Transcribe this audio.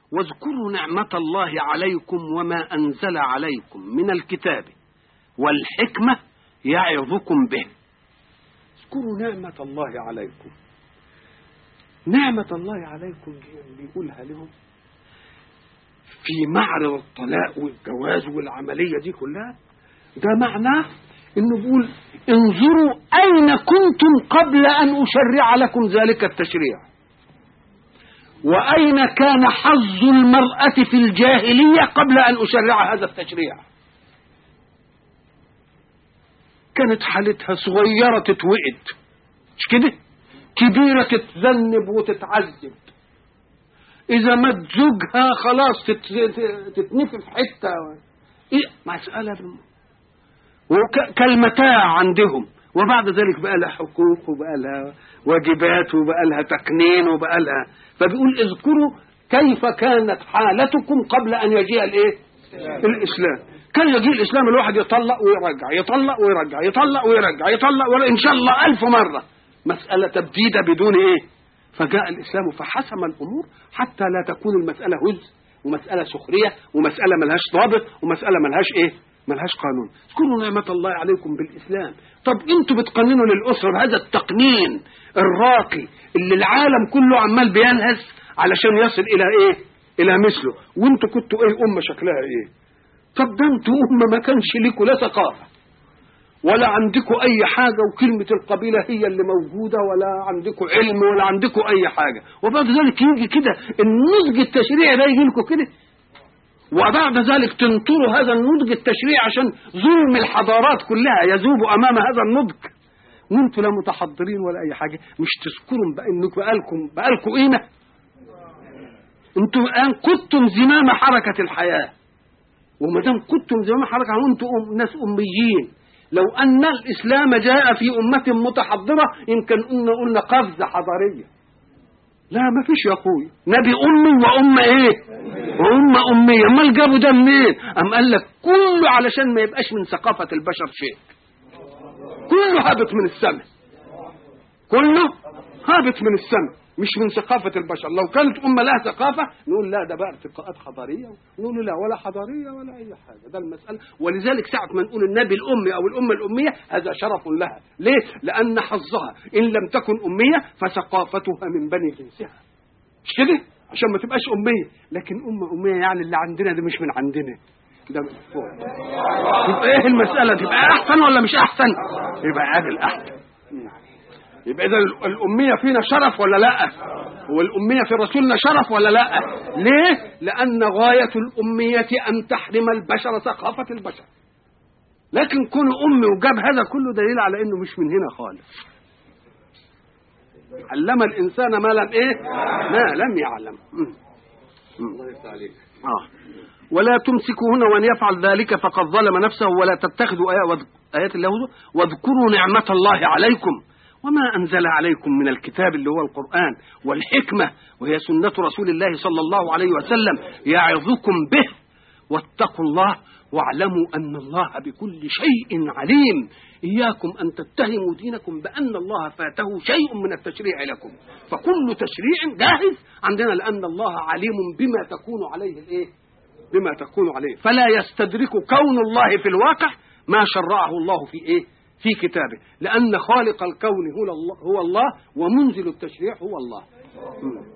واذكروا نعمة الله عليكم وما أنزل عليكم من الكتاب والحكمة يعظكم به اذكروا نعمة الله عليكم نعمة الله عليكم دي اللي يقولها لهم في معرض الطلاق والجواز والعملية دي كلها ده معناه انه بيقول انظروا اين كنتم قبل ان اشرع لكم ذلك التشريع واين كان حظ المرأة في الجاهلية قبل ان اشرع هذا التشريع كانت حالتها صغيرة تتوئد مش كده كبيرة تتذنب وتتعذب إذا مات زوجها خلاص تتنفي في حتة إيه مسألة كالمتاع عندهم وبعد ذلك بقى لها حقوق وبقى لها واجبات وبقى لها تقنين وبقى لها فبيقول اذكروا كيف كانت حالتكم قبل ان يجيء الايه؟ الاسلام كان يجيء الاسلام الواحد يطلق ويرجع يطلق ويرجع يطلق ويرجع يطلق ويرجع ان شاء الله ألف مره مساله تبديده بدون ايه؟ فجاء الاسلام فحسم الامور حتى لا تكون المساله هز ومساله سخريه ومساله ملهاش ضابط ومساله ملهاش ايه؟ ملهاش قانون اذكروا نعمة الله عليكم بالإسلام طب انتوا بتقننوا للأسرة هذا التقنين الراقي اللي العالم كله عمال بينهز علشان يصل إلى إيه إلى مثله وانتوا كنتوا إيه أمة شكلها إيه طب ده انتوا أمة ما كانش ليكوا لا ثقافة ولا عندكم أي حاجة وكلمة القبيلة هي اللي موجودة ولا عندكم علم ولا عندكم أي حاجة وبعد ذلك يجي كده النضج التشريعي ده يجي لكم كده وبعد ذلك تنطروا هذا النضج التشريعي عشان ظلم الحضارات كلها يذوب امام هذا النضج وانتوا لا متحضرين ولا اي حاجه مش تذكروا بقى انكم بقالكم بقالكم قيمه انتوا الان كنتم زمام حركه الحياه وما دام كنتم زمام حركه وانتم أم ناس اميين لو ان الاسلام جاء في امه متحضره يمكن قلنا قلنا قفزه حضاريه لا ما فيش يا اخويا نبي امي وام ايه وام اميه امال جابوا ده منين ام قال لك كله علشان ما يبقاش من ثقافه البشر شيء كله هابط من السماء كله هابط من السماء مش من ثقافة البشر لو كانت أمة لها ثقافة نقول لا ده بقى ارتقاءات حضارية نقول لا ولا حضارية ولا أي حاجة ده المسألة ولذلك ساعة ما نقول النبي الأمي أو الأمة الأمية هذا شرف لها ليه؟ لأن حظها إن لم تكن أمية فثقافتها من بني جنسها مش كده؟ عشان ما تبقاش أمية لكن أمة أمية يعني اللي عندنا ده مش من عندنا ده من فوق يبقى ايه المسألة تبقى أحسن ولا مش أحسن؟ يبقى عادل أحسن يبقى اذا الاميه فينا شرف ولا لا والاميه في رسولنا شرف ولا لا ليه لان غايه الاميه ان تحرم البشر ثقافه البشر لكن كون امي وجاب هذا كله دليل على انه مش من هنا خالص علم الانسان ما لم ايه ما لم يعلم الله يفتح عليك اه ولا تمسكوهن وان يفعل ذلك فقد ظلم نفسه ولا تتخذوا ايات الله واذكروا نعمه الله عليكم وما أنزل عليكم من الكتاب اللي هو القرآن والحكمة وهي سنة رسول الله صلى الله عليه وسلم يعظكم به واتقوا الله واعلموا أن الله بكل شيء عليم إياكم أن تتهموا دينكم بأن الله فاته شيء من التشريع لكم فكل تشريع جاهز عندنا لأن الله عليم بما تكون عليه الإيه؟ بما تكون عليه فلا يستدرك كون الله في الواقع ما شرعه الله في إيه؟ في كتابه لأن خالق الكون هو الله, هو الله ومنزل التشريع هو الله